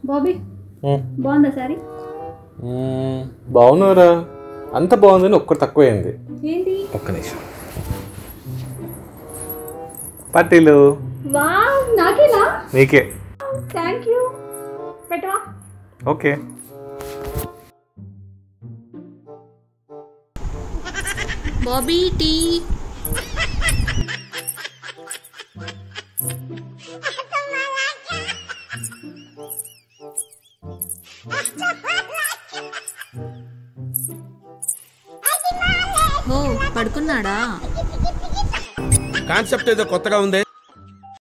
బాబీ బాగుందా సారీ బాగున్నారా అంత బాగుందని ఒక్కటి తక్కువైంది ఏంటి ఒక్క నిమిషం పట్టీలు వావ్ నాకేనా నీకే థ్యాంక్ యూ పెట్టవా ఓకే బాబీ టీ ఓ పడుకున్నాడా కాన్సెప్ట్ ఏదో కొత్తగా ఉంది